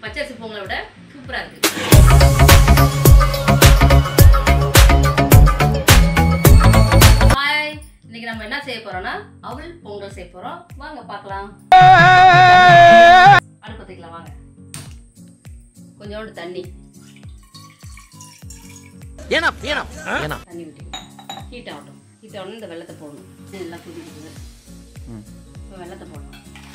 பச்சரிசி பொங்கலை விட சூப்பரா இருக்கு ஹாய் இன்னைக்கு நம்ம என்ன செய்ய போறோம்னா அவல் பொங்கல் செய்ய போறோம் வாங்க பார்க்கலாம் அடுப்பு பத்திக்கலாம் வாங்க கொஞ்சோண்டு தண்ணி ஏனம் ஏனம் ஏனம் தண்ணி ஊற்றிக்கலாம் ஹீட் ஆகட்டும் ஹீட் ஆகணும் இந்த வெள்ளத்தை போடணும் இது எல்லாம் குதிக்குது இப்போ வெள்ளத்தை போடணும்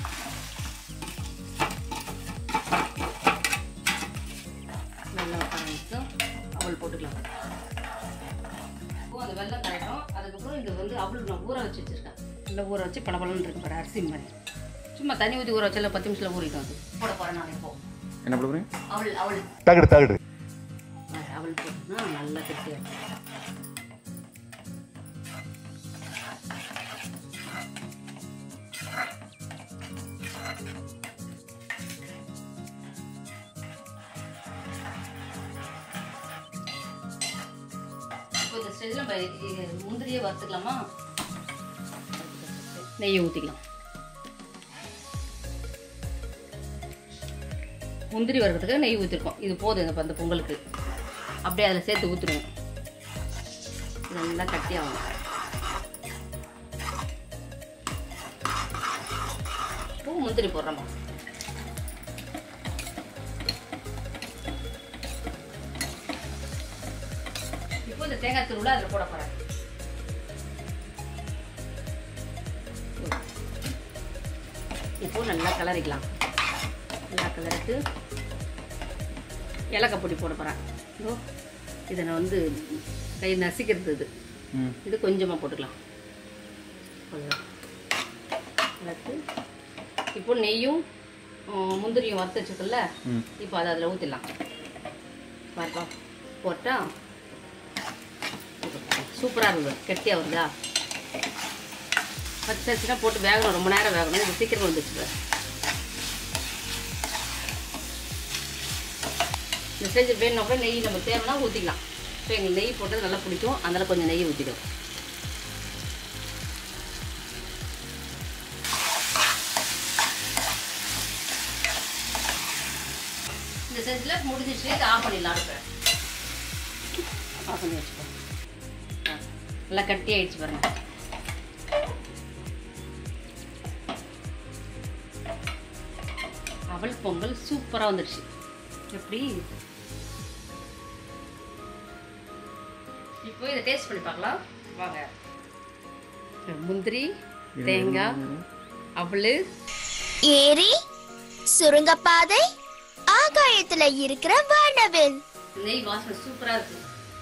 வெள்ளம் கரைக்கும் அவள் போட்டுக்கலாம் இப்போ அந்த வெள்ளம் கரைக்கும் அதுக்கப்புறம் இது வந்து அவள் நான் ஊற வச்சு வச்சிருக்கேன் நல்லா ஊற வச்சு பளபளன்னு இருக்கு பாரு அரிசி மாதிரி சும்மா தண்ணி ஊற்றி ஊற வச்சால பத்து நிமிஷத்தில் ஊறிடும் அது போட போகிறேன் நான் இப்போ என்ன பண்ண போறீங்க அவள் அவள் தகடு தகடு அவள் போட்டுனா நல்லா கெட்டியாக இப்போ இந்த ஸ்டேஜில் நம்ம இ- முந்திரியே வறுத்துக்கலாமா நெய்யை ஊற்றிக்கலாம் முந்திரி வறுக்கிறதுக்கு நெய் ஊற்றிருக்கோம் இது போதும் இந்த அந்த பொங்கலுக்கு அப்படியே அதில் சேர்த்து ஊற்றிடுவோம் இது நல்லா கட்டி ஆகும் இப்போ முந்திரி போடுறோமா இப்போ இந்த தேங்காய் திருவிழா அதில் போட போகிறேன் இப்போ நல்லா கலரிக்கலாம் நல்லா கலரிட்டு ஏலக்காய் பொடி போட போகிறேன் இதோ இதை நான் வந்து கை நசிக்கிறது இது ம் இது கொஞ்சமாக போட்டுக்கலாம் கொஞ்சம் வளர்த்து இப்போ நெய்யும் ஆ, முந்திரியும் வறுத்து வச்சுருக்கல ம் இப்போ அதை அதில் ஊற்றிடலாம் பாருப்பா போட்டால் சூப்பராக இருக்குது கெட்டியாக வருதா பச்சரிசினா போட்டு வேகணும் ரொம்ப நேரம் வேகணும் இது சீக்கிரம் வந்துச்சு பாரு. இந்த ஸ்டேஜ் வேணும்னா கூட நெய் நம்ம தேவைன்னா ஊற்றிக்கலாம் இப்போ எங்களுக்கு நெய் போட்டது நல்லா பிடிக்கும் அதனால் கொஞ்சம் நெய் ஊற்றிடும் இந்த ஸ்டேஜில் முடிஞ்சிச்சு இதை ஆஃப் பண்ணிடலாம் அடுப்பை ஆஃப் பண்ணி வச்சுக்கோ ஆ, நல்லா கட்டி ஆயிடுச்சு பாருங்க அவல் பொங்கல் சூப்பராக வந்துடுச்சு எப்படி இப்போ இதை டேஸ்ட் பண்ணி பார்க்கலாம் வாங்க முந்திரி தேங்காய் அவள் ஏரி சுருங்கப்பாதை ஆகாயத்துல இருக்கிற வானவில் நெய் வாசனை சூப்பராக இருக்கு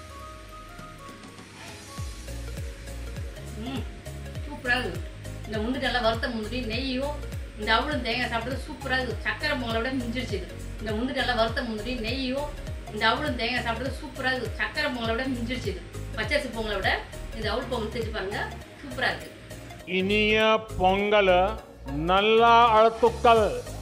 ம் சூப்பராக இருக்கு இந்த முந்திரி நல்லா வறுத்த முந்திரி நெய்யும் இந்த அவளும் தேங்காய் சாப்பிட்டது சூப்பராக இருக்கு சக்கரை பொங்கலை விட மிஞ்சிருச்சு இது இந்த முந்திரி நல்லா வறுத்த முந்திரி நெய்யும் இந்த அவளும் தேங்காய் சாப்பிட்டது சூப்பராக இருக்கு சக்கரை பொங்கலை விட மிஞ்சிருச்சு இது பச்சரிசி பொங்கலை விட இந்த அவள் பொங்கல் செஞ்சு பாருங்க சூப்பராக இருக்கு இனிய பொங்கல் நல்லா அழுத்துக்கள்